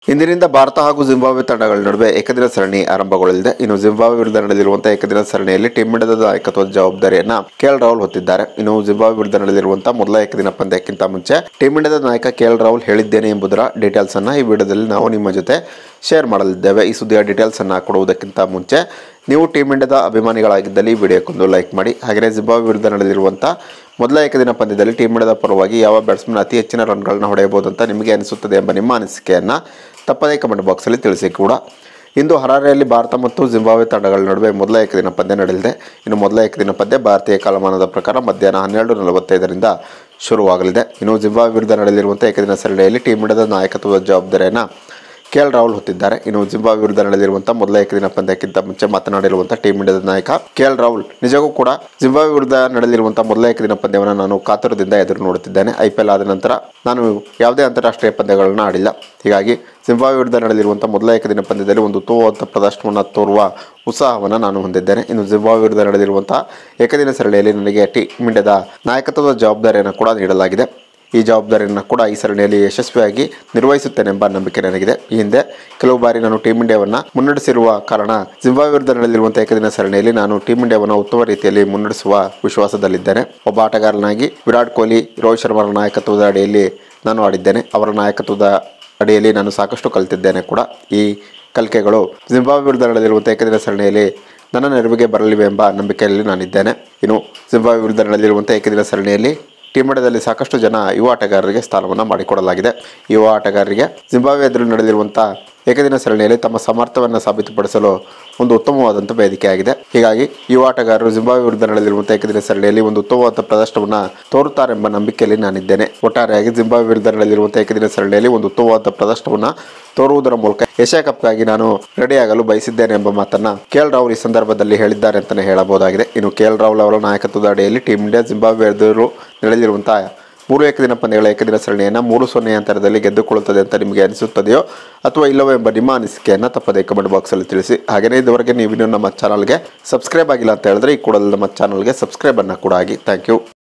ಇಂದಿನಿಂದ ಭಾರತ ಹಾಗೂ ಜಿಂಬಾಬ್ವೆ ತಂಡಗಳ ನಡುವೆ ಏಕದಿನ ಸರಣಿ ಆರಂಭಗೊಳ್ಳಲಿದೆ ಇನ್ನು ಜಿಂಬಾಬ್ವೆ ವಿರುದ್ಧ ನಡೆದಿರುವಂತಹ ಏಕದಿನ ಸರಣಿಯಲ್ಲಿ ಟೀಮ್ ಇಂಡಿಯಾದ ನಾಯಕತ್ವದ ಜವಾಬ್ದಾರಿಯನ್ನ ಕೆಎಲ್ ರಾಹುಲ್ ಹೊತ್ತಿದ್ದಾರೆ ಇನ್ನು ಜಿಂಬಾಬ್ವೆ ವಿರುದ್ಧ ನಡೆದಿರುವಂತಹ ಮೊದಲ ಏಕದಿನ ಪಂದ್ಯಕ್ಕಿಂತ ಮುಂಚೆ ಟೀಮ್ ಇಂಡಿಯಾದ ನಾಯಕ ಕೆಎಲ್ ರಾಹುಲ್ ಹೇಳಿದ್ದೇನೆ ಎಂಬುದರ ಡೀಟೇಲ್ಸ್ ಅನ್ನ ಈ ವಿಡಿಯೋದಲ್ಲಿ ನಾವು ನಿಮ್ಮ ಜೊತೆ ಶೇರ್ ಮಾಡಲಿದ್ದೇವೆ ಈ ಸುದ್ದಿಯ ಡೀಟೇಲ್ಸ್ ಅನ್ನ ಕೊಡುವುದಕ್ಕಿಂತ ಮುಂಚೆ ನೀವು ಟೀಮ್ ಇಂಡಿಯಾದ ಅಭಿಮಾನಿಗಳಾಗಿದ್ದಲ್ಲಿ ಈ ವಿಡಿಯೋಕ್ಕೊಂದು ಲೈಕ್ ಮಾಡಿ ಹಾಗೆಯೇ ಜಿಂಬಾಬ್ವೆ ವಿರುದ್ಧ ನಡೆದಿರುವಂತಹ ಮೊದಲ ಏಕದಿನ ಪಂದ್ಯದಲ್ಲಿ ಟೀಮ್ ಇಂಡಿಯಾದ ಪರವಾಗಿ ಯಾವ ಬ್ಯಾಟ್ಸ್ಮನ್ ಅತಿ ಹೆಚ್ಚಿನ ರನ್ಗಳನ್ನ ಹೊಡೆಯಬಹುದು ಅಂತ ನಿಮಗೆ ಅನಿಸುತ್ತದೆ ಎಂಬ ನಿಮ್ಮ ಅನಿಸಿಕೆಯನ್ನು ತಪ್ಪದೇ ಕಮೆಂಟ್ ಬಾಕ್ಸಲ್ಲಿ ತಿಳಿಸಿ ಕೂಡ ಇಂದು ಹರಾರೆಯಲ್ಲಿ ಭಾರತ ಮತ್ತು ಜಿಂಬಾಬ್ವೆ ತಂಡಗಳ ನಡುವೆ ಮೊದಲ ಏಕದಿನ ಪಂದ್ಯ ನಡೆಯಲಿದೆ ಇನ್ನು ಮೊದಲ ಏಕದಿನ ಪಂದ್ಯ ಭಾರತೀಯ ಕಾಲಮಾನದ ಪ್ರಕಾರ ಮಧ್ಯಾಹ್ನ ಹನ್ನೆರಡು ನಲವತ್ತೈದರಿಂದ ಶುರುವಾಗಲಿದೆ ಇನ್ನು ಜಿಂಬಾಬ್ವೆ ವಿರುದ್ಧ ನಡೆಯಲಿರುವಂಥ ಏಕದಿನ ಸರಣಿಯಲ್ಲಿ ಟೀಮ್ ಇಂಡಿಯಾದ ನಾಯಕತ್ವದ ಜವಾಬ್ದಾರಿಯನ್ನು ಕೆ ಎಲ್ ರಾಹುಲ್ ಹೊತ್ತಿದ್ದಾರೆ ಇನ್ನು ಜಿಂಬಾಬ್ವೆ ವಿರುದ್ಧ ನಡೆದಿರುವಂತಹ ಮೊದಲ ಏಕದಿನ ಪಂದ್ಯಕ್ಕಿಂತ ಮುಂಚೆ ಮಾತನಾಡಿರುವಂಥ ಟೀಮ್ ಇಂಡಿಯಾದ ನಾಯಕ ಕೆ ಎಲ್ ರಾಹುಲ್ ನಿಜಕ್ಕೂ ಕೂಡ ಜಿಂಬಾಬ್ವೆ ವಿರುದ್ಧ ನಡೆದಿರುವಂತಹ ಮೊದಲ ಏಕದಿನ ಪಂದ್ಯವನ್ನು ನಾನು ಕಾತುರದಿಂದ ಎದುರು ನೋಡುತ್ತಿದ್ದೇನೆ ಐ ಪಿ ಎಲ್ ಆದ ನಂತರ ನಾನು ಯಾವುದೇ ಅಂತಾರಾಷ್ಟ್ರೀಯ ಪಂದ್ಯಗಳನ್ನು ಆಡಿಲ್ಲ ಹೀಗಾಗಿ ಜಿಂಬಾಬ್ವೆ ವಿರುದ್ಧ ನಡೆದಿರುವಂತಹ ಮೊದಲ ಏಕದಿನ ಪಂದ್ಯದಲ್ಲಿ ಒಂದು ಉತ್ತಮವಾದ ಪ್ರದರ್ಶನವನ್ನು ತೋರುವ ಉತ್ಸಾಹವನ್ನು ನಾನು ಹೊಂದಿದ್ದೇನೆ ಇನ್ನು ಜಿಂಬಾಬ್ವೆ ವಿರುದ್ಧ ನಡೆದಿರುವಂತಹ ಏಕದಿನ ಸರಣಿಯಲ್ಲಿ ನನಗೆ ಟೀಮ್ ಇಂಡಿಯಾದ ನಾಯಕತ್ವದ ಜವಾಬ್ದಾರಿಯನ್ನು ಕೂಡ ನೀಡಲಾಗಿದೆ ಈ ಜವಾಬ್ದಾರಿಯನ್ನು ಕೂಡ ಈ ಸರಣಿಯಲ್ಲಿ ಯಶಸ್ವಿಯಾಗಿ ನಿರ್ವಹಿಸುತ್ತೇನೆಂಬ ನಂಬಿಕೆ ನನಗಿದೆ ಈ ಹಿಂದೆ ಕೆಲವು ಬಾರಿ ನಾನು ಟೀಮ್ ಇಂಡಿಯಾವನ್ನು ಮುನ್ನಡೆಸಿರುವ ಕಾರಣ ಜಿಂಬಾಬ್ವೆ ವಿರುದ್ಧ ನಡೆದಿರುವಂತಹ ಏಕದಿನ ಸರಣಿಯಲ್ಲಿ ನಾನು ಟೀಮ್ ಇಂಡಿಯಾವನ್ನು ಉತ್ತಮ ರೀತಿಯಲ್ಲಿ ಮುನ್ನಡೆಸುವ ವಿಶ್ವಾಸದಲ್ಲಿದ್ದೇನೆ ಒಬ್ಬ ಆಟಗಾರನಾಗಿ ವಿರಾಟ್ ಕೊಹ್ಲಿ ರೋಹಿತ್ ಶರ್ಮರ ನಾಯಕತ್ವದ ಅಡಿಯಲ್ಲಿ ನಾನು ಆಡಿದ್ದೇನೆ ಅವರ ನಾಯಕತ್ವದ ಅಡಿಯಲ್ಲಿ ನಾನು ಸಾಕಷ್ಟು ಕಲಿತಿದ್ದೇನೆ ಕೂಡ ಈ ಕಲಿಕೆಗಳು ಜಿಂಬಾಬ್ವೆ ವಿರುದ್ಧ ನಡೆದಿರುವಂತಹ ಏಕದಿನ ಸರಣಿಯಲ್ಲಿ ನನ್ನ ನೆರವಿಗೆ ಬರಲಿವೆ ಎಂಬ ನಂಬಿಕೆಯಲ್ಲಿ ನಾನಿದ್ದೇನೆ ಇನ್ನು ಜಿಂಬಾಬ್ವೆ ವಿರುದ್ಧ ನಡೆದಿರುವಂಥ ಏಕದಿನ ಸರಣಿಯಲ್ಲಿ ಟೀಮ್ ಇಂಡಿಯಾದಲ್ಲಿ ಸಾಕಷ್ಟು ಜನ ಯುವ ಆಟಗಾರರಿಗೆ ಸ್ಥಾನವನ್ನು ಮಾಡಿಕೊಡಲಾಗಿದೆ ಯುವ ಆಟಗಾರರಿಗೆ ಜಿಂಬಾಬ್ವೆ ಎದುರು ನಡೆದಿರುವಂಥ ಏಕದಿನ ಸರಣಿಯಲ್ಲಿ ತಮ್ಮ ಸಾಮರ್ಥ್ಯವನ್ನು ಸಾಬೀತುಪಡಿಸಲು ಒಂದು ಉತ್ತಮವಾದಂಥ ವೇದಿಕೆಯಾಗಿದೆ ಹೀಗಾಗಿ ಯುವ ಆಟಗಾರರು ಜಿಂಬಾಬ್ವೆ ವಿರುದ್ಧ ನಡೆದಿರುವಂಥ ಏಕದಿನ ಸರಣಿಯಲ್ಲಿ ಒಂದು ಉತ್ತಮವಾದ ಪ್ರದರ್ಶನವನ್ನು ತೋರುತ್ತಾರೆಂಬ ನಂಬಿಕೆಯಲ್ಲಿ ನಾನಿದ್ದೇನೆ ಒಟ್ಟಾರೆಯಾಗಿ ಜಿಂಬಾಬ್ವೆ ವಿರುದ್ಧ ನಡೆದಿರುವಂಥ ಏಕದಿನ ಸರಣಿಯಲ್ಲಿ ಒಂದು ಉತ್ತಮವಾದ ಪ್ರದರ್ಶನವನ್ನು ತೋರುವುದರ ಮೂಲಕ ಏಷ್ಯಾ ಕಪ್ಗಾಗಿ ನಾನು ರೆಡಿಯಾಗಲು ಬಯಸಿದ್ದೇನೆ ಎಂಬ ಮಾತನ್ನ ಕೆ ಎಲ್ ರಾಹುಲ್ ಈ ಸಂದರ್ಭದಲ್ಲಿ ಹೇಳಿದ್ದಾರೆ ಅಂತಲೇ ಹೇಳಬಹುದಾಗಿದೆ ಇನ್ನು ಕೆ ಎಲ್ ರಾಹುಲ್ ಅವರ ನಾಯಕತ್ವದ ಅಡಿಯಲ್ಲಿ ಟೀಮ್ ಇಂಡಿಯಾ ಜಿಂಬಾಬ್ವೆ ಎದುರು ನಡೆದಿರುವಂತಹ ಮೂರು ಏಕದಿನ ಪಂದ್ಯಗಳ ಏಕದಿನ ಸರಣಿಯನ್ನು ಮೂರು ಸೊನ್ನೆ ಅಂತರದಲ್ಲಿ ಗೆದ್ದುಕೊಳ್ಳುತ್ತದೆ ಅಂತ ನಿಮಗೆ ಅನಿಸುತ್ತದೆಯೋ ಅಥವಾ ಇಲ್ಲವೋ ಎಂಬ ನಿಮ್ಮ ಅನಿಸಿಕೆಯನ್ನು ತಪ್ಪದೇ ಕಮೆಂಟ್ ಬಾಕ್ಸಲ್ಲಿ ತಿಳಿಸಿ ಹಾಗೆಯೇ ಇದುವರೆಗೆ ನೀವು ಇನ್ನೂ ನಮ್ಮ ಚಾನಲ್ಗೆ ಸಬ್ಸ್ಕ್ರೈಬ್ ಆಗಿಲ್ಲ ಅಂತ ಹೇಳಿದ್ರೆ ಈ ಕೂಡಲೇ ನಮ್ಮ ಚಾನಲ್ಗೆ ಸಬ್ಸ್ಕ್ರೈಬನ್ನು ಕೂಡ ಆಗಿ ಥ್ಯಾಂಕ್ ಯು